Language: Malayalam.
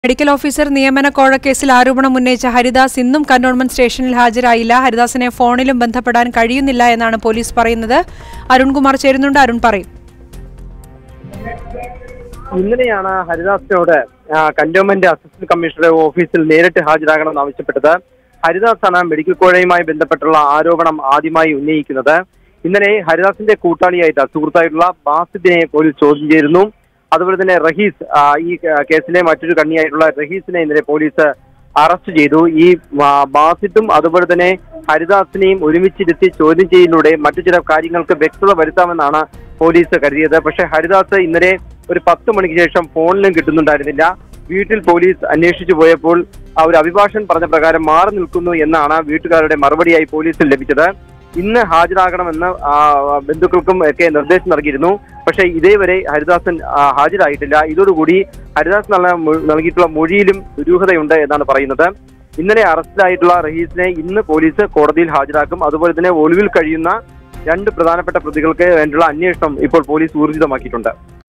മെഡിക്കൽ ഓഫീസർ നിയമന കോഴക്കേസിൽ ആരോപണം ഉന്നയിച്ച ഹരിദാസ് ഇന്നും കന്റോൺമെന്റ് സ്റ്റേഷനിൽ ഹാജരായില്ല ഹരിദാസിനെ ഫോണിലും ബന്ധപ്പെടാൻ കഴിയുന്നില്ല എന്നാണ് പോലീസ് പറയുന്നത് അരുൺകുമാർ ചേരുന്നുണ്ട് അരുൺ പറയും ഇന്നലെയാണ് ഹരിദാസിനോട് ആ, കന്റോൺമെന്റ് അസിസ്റ്റന്റ് കമ്മീഷണറുടെ ഓഫീസിൽ നേരിട്ട് ഹാജരാകണമെന്ന് ആവശ്യപ്പെട്ടത് ഹരിദാസാണ് മെഡിക്കൽ കോഴയുമായി ബന്ധപ്പെട്ടുള്ള ആരോപണം ആദ്യമായി ഉന്നയിക്കുന്നത് ഇന്നലെ ഹരിദാസിന്റെ കൂട്ടാളിയായിട്ട് സുഹൃത്തായിട്ടുള്ള ബാസിദിനെ പോലീസ് ചോദ്യം ചെയ്തിരുന്നു അതുപോലെ തന്നെ റഹീസ് ആ, ഈ കേ- കേസിലെ മറ്റൊരു കണ്ണിയായിട്ടുള്ള റഹീസിനെ ഇന്നലെ പോലീസ് അറസ്റ്റ് ചെയ്തു ഈ ആ, ബാസിത്തും അതുപോലെ തന്നെ ഹരിദാസിനെയും ഒരുമിച്ചിരുത്തി ചോദ്യം ചെയ്യലിലൂടെ മറ്റു ചില കാര്യങ്ങൾക്ക് വ്യക്തത വരുത്താമെന്നാണ് പോലീസ് കരുതിയത് പക്ഷേ ഹരിദാസ് ഇന്നലെ ഒരു പത്ത് മണിക്ക് ശേഷം ഫോണിലും കിട്ടുന്നുണ്ടായിരുന്നില്ല വീട്ടിൽ പോലീസ് അന്വേഷിച്ചു പോയപ്പോൾ ആ ഒരു അഭിഭാഷകൻ പറഞ്ഞ പ്രകാരം മാറി നിൽക്കുന്നു എന്നാണ് വീട്ടുകാരുടെ മറുപടിയായി പോലീസിൽ ലഭിച്ചത് ഇന്ന് ഹാജരാകണമെന്ന് ആ, ബന്ധുക്കൾക്കും ഒക്കെ നിർദ്ദേശം നൽകിയിരുന്നു പക്ഷേ ഇതേവരെ ഹരിദാസൻ ആ, ഹാജരായിട്ടില്ല ഇതോടുകൂടി ഹരിദാസ് നൽക- മൊ- നൽകിയിട്ടുള്ള മൊഴിയിലും ദുരൂഹതയുണ്ട് എന്നാണ് പറയുന്നത് ഇന്നലെ അറസ്റ്റിലായിട്ടുള്ള റഹീസിനെ ഇന്ന് പോലീസ് കോടതിയിൽ ഹാജരാക്കും അതുപോലെ തന്നെ ഒളിവിൽ കഴിയുന്ന രണ്ട് പ്രധാനപ്പെട്ട പ്രതികൾക്ക് വേണ്ടിയുള്ള അന്വേഷണം ഇപ്പോൾ പോലീസ് ഊർജിതമാക്കിയിട്ടുണ്ട്